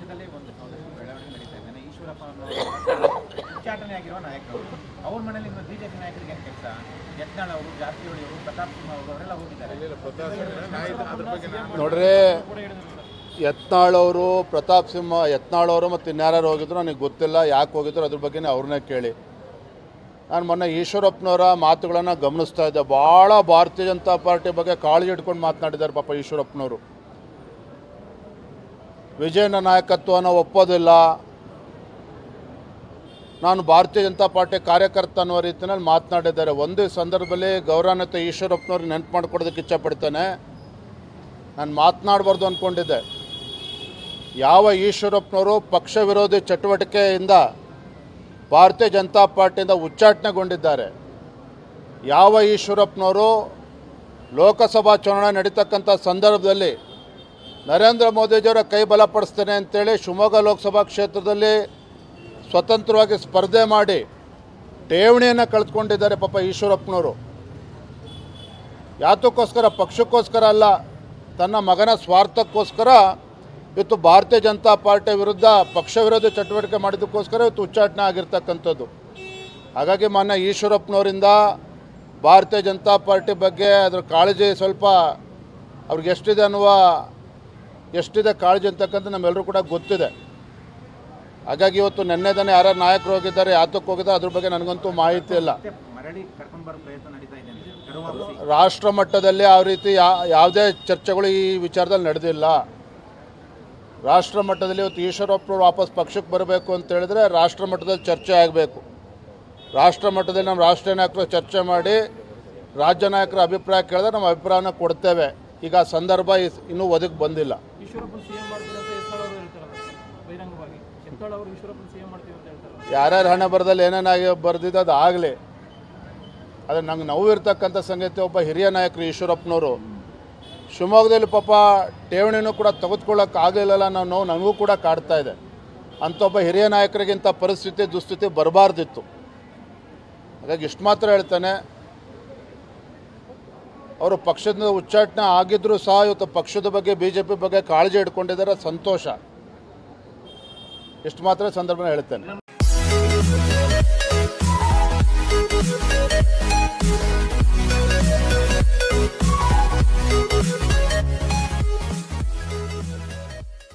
ಪಕ್ಷದಲ್ಲಿ ಒಂದು ಒಂದಷ್ಟು ಬೆಳವಣಿಗೆ ನಡೀತಾ ಇದೆ ಈಶ್ವರಪ್ಪ ಅನ್ನೋ ಉಚ್ಚಾಟನೆ ಆಗಿರುವ ನಾಯಕರು ಅವ್ರ ಮನೇಲಿ ಇನ್ನು ಬಿಜೆಪಿ ನಾಯಕರಿಗೆ ಏನು ಕೆಲಸ ಯತ್ನಾಳ್ ಅವರು ಜಾರಕಿಹೊಳಿ ಅವರು ಪ್ರತಾಪ್ ಸಿಂಹ ಅವರು ಅವರೆಲ್ಲ ಹೋಗಿದ್ದಾರೆ ನೋಡ್ರಿ ಯತ್ನಾಳ್ ಅವರು ಪ್ರತಾಪ್ ಸಿಂಹ ಯತ್ನಾಳ್ ಅವರು ಮತ್ತು ಇನ್ಯಾರು ಹೋಗಿದ್ರು ನನಗೆ ಗೊತ್ತಿಲ್ಲ ಯಾಕೆ ಹೋಗಿದ್ರು ಅದ್ರ ಬಗ್ಗೆನೇ ಅವ್ರನ್ನೇ ಕೇಳಿ ನಾನು ಮೊನ್ನೆ ಈಶ್ವರಪ್ಪನವರ ಮಾತುಗಳನ್ನು ಗಮನಿಸ್ತಾ ಇದ್ದೆ ಭಾಳ ಭಾರತೀಯ ಜನತಾ ಪಾರ್ಟಿ ಬಗ್ಗೆ ಕಾಳಜಿ ಇಟ್ಕೊಂಡು ಮಾತನಾಡಿದ್ದಾರೆ ಪಾಪ ಈಶ್ವರಪ್ಪನವರು ವಿಜಯನ ನಾಯಕತ್ವನ ಒಪ್ಪೋದಿಲ್ಲ ನಾನು ಭಾರತೀಯ ಜನತಾ ಪಾರ್ಟಿ ಕಾರ್ಯಕರ್ತ ಅನ್ನೋ ರೀತಿಯಲ್ಲಿ ಮಾತನಾಡಿದ್ದಾರೆ ಒಂದು ಸಂದರ್ಭದಲ್ಲಿ ಗೌರವಾನ್ವಿತ ಈಶ್ವರಪ್ಪನವ್ರಿಗೆ ನೆನಪು ಮಾಡ್ಕೊಡೋದಕ್ಕೆ ಇಚ್ಛಪಡ್ತೇನೆ ನಾನು ಮಾತನಾಡಬಾರ್ದು ಅಂದ್ಕೊಂಡಿದ್ದೆ ಯಾವ ಈಶ್ವರಪ್ಪನವರು ಪಕ್ಷ ವಿರೋಧಿ ಚಟುವಟಿಕೆಯಿಂದ ಭಾರತೀಯ ಜನತಾ ಪಾರ್ಟಿಯಿಂದ ಉಚ್ಚಾಟನೆಗೊಂಡಿದ್ದಾರೆ ಯಾವ ಈಶ್ವರಪ್ಪನವರು ಲೋಕಸಭಾ ಚುನಾವಣೆ ನಡೀತಕ್ಕಂಥ ಸಂದರ್ಭದಲ್ಲಿ ನರೇಂದ್ರ ಮೋದಿಜಿಯವರ ಕೈ ಬಲಪಡಿಸ್ತೇನೆ ಅಂತೇಳಿ ಶಿವಮೊಗ್ಗ ಲೋಕಸಭಾ ಕ್ಷೇತ್ರದಲ್ಲಿ ಸ್ವತಂತ್ರವಾಗಿ ಸ್ಪರ್ಧೆ ಮಾಡಿ ಠೇವಣಿಯನ್ನು ಕಳೆದುಕೊಂಡಿದ್ದಾರೆ ಪಾಪ ಈಶ್ವರಪ್ಪನವರು ಯಾತಕ್ಕೋಸ್ಕರ ಪಕ್ಷಕ್ಕೋಸ್ಕರ ಅಲ್ಲ ತನ್ನ ಮಗನ ಸ್ವಾರ್ಥಕ್ಕೋಸ್ಕರ ಇವತ್ತು ಭಾರತೀಯ ಜನತಾ ಪಾರ್ಟಿ ವಿರುದ್ಧ ಪಕ್ಷ ವಿರೋಧಿ ಚಟುವಟಿಕೆ ಮಾಡಿದ್ದಕ್ಕೋಸ್ಕರ ಇವತ್ತು ಉಚ್ಚಾಟನೆ ಆಗಿರ್ತಕ್ಕಂಥದ್ದು ಹಾಗಾಗಿ ಮಾನ್ಯ ಈಶ್ವರಪ್ಪನವರಿಂದ ಭಾರತೀಯ ಜನತಾ ಪಾರ್ಟಿ ಬಗ್ಗೆ ಅದರ ಕಾಳಜಿ ಸ್ವಲ್ಪ ಅವ್ರಿಗೆ ಎಷ್ಟಿದೆ ಅನ್ನುವ ಎಷ್ಟಿದೆ ಕಾಳಜಿ ಅಂತಕ್ಕಂಥ ನಮ್ಮೆಲ್ಲರೂ ಕೂಡ ಗೊತ್ತಿದೆ ಹಾಗಾಗಿ ಇವತ್ತು ನೆನ್ನೆ ತಾನೇ ಯಾರ್ಯಾರು ನಾಯಕರು ಹೋಗಿದ್ದಾರೆ ಯಾತಕ್ಕೆ ಹೋಗಿದ್ದಾರೆ ಅದ್ರ ಬಗ್ಗೆ ನನಗಂತೂ ಮಾಹಿತಿ ಇಲ್ಲ ಮತ್ತೆ ಮರಳಿ ಕರ್ಕೊಂಡು ಬರೋ ಪ್ರಯತ್ನ ನಡೀತಾ ಇದೆ ಕರುವಾಪಸಿ ರಾಷ್ಟ್ರ ಮಟ್ಟದಲ್ಲಿ ಯಾವ ರೀತಿ ಯಾ- ಯಾವುದೇ ಚರ್ಚೆಗಳು ಈ ವಿಚಾರದಲ್ಲಿ ನಡೆದಿಲ್ಲ ರಾಷ್ಟ್ರ ಮಟ್ಟದಲ್ಲಿ ಇವತ್ತು ಈಶ್ವರಪ್ಪನವ್ರು ವಾಪಸ್ ಪಕ್ಷಕ್ಕೆ ಬರಬೇಕು ಅಂತ ಹೇಳಿದ್ರೆ ರಾಷ್ಟ್ರ ಮಟ್ಟದಲ್ಲಿ ಚರ್ಚೆ ಆಗಬೇಕು ರಾಷ್ಟ್ರ ಮಟ್ಟದಲ್ಲಿ ನಮ್ಮ ರಾಷ್ಟ್ರೀಯ ನಾಯಕರು ಚರ್ಚೆ ಮಾಡಿ ರಾಜ್ಯ ನಾಯಕರ ಅಭಿಪ್ರಾಯ ಕೇಳಿದ್ರೆ ನಮ್ಮ ಅಭಿಪ್ರಾಯನ ಕೊಡ್ತೇವೆ ಈಗ ಆ ಸಂದರ್ಭ ಇಸ್- ಇನ್ನೂ ಒದಗಿ ಬಂದಿಲ್ಲ ಈಶ್ವರಪ್ಪನ ಸಿಎಂ ಮಾಡ್ತೀವಿ ಅಂತ ಯತ್ನಾಳ್ ಅವರು ಹೇಳ್ತಾರಲ್ಲ ಬಹಿರಂಗವಾಗಿ ಯತ್ನಾಳ್ ಅವರು ಈಶ್ವರಪ್ಪನ ಸಿಎಂ ಮಾಡ್ತೀವಿ ಅಂತ ಹೇಳ್ತಾರಲ್ಲ ಯಾರ್ಯಾರ ಹಣೆ ಬರದಲ್ಲಿ ಏನೇನಾಗಿ ಬರ್ದಿದ್ದು ಅದು ಆಗಲಿ ಆದರೆ ನಂಗೆ ನೋವಿರ್ತಕ್ಕಂಥ ಸಂಗತಿ ಒಬ್ಬ ಹಿರಿಯ ನಾಯಕರು ಈಶ್ವರಪ್ಪನವರು ಶಿವಮೊಗ್ಗದಲ್ಲಿ ಪಾಪ ಠೇವಣಿನೂ ಕೂಡ ತೆಗೆದುಕೊಳ್ಳೋಕೆ ಆಗಲಿಲ್ಲಲ್ಲ ಅನ್ನೋ ನೋವು ನನಗೂ ಕೂಡ ಕಾಡ್ತಾ ಇದೆ ಅಂಥ ಒಬ್ಬ ಹಿರಿಯ ನಾಯಕರಿಗಿಂತ ಪರಿಸ್ಥಿತಿ ದುಸ್ಥಿತಿ ಬರಬಾರ್ದಿತ್ತು ಹಾಗಾಗಿ ಇಷ್ಟು ಮಾತ್ರ ಹೇಳ್ತಾನೆ ಅವರು ಪಕ್ಷದಿಂದ ಉಚ್ಚಾಟನೆ ಆಗಿದ್ದರೂ ಸಹ ಇವತ್ತು ಪಕ್ಷದ ಬಗ್ಗೆ ಬಿ ಜೆ ಪಿ ಬಗ್ಗೆ ಕಾಳಜಿ ಇಟ್ಕೊಂಡಿದ್ದಾರೆ ಸಂತೋಷ ಇಷ್ಟು ಮಾತ್ರ ಸಂದರ್ಭನ ಹೇಳ್ತೇನೆ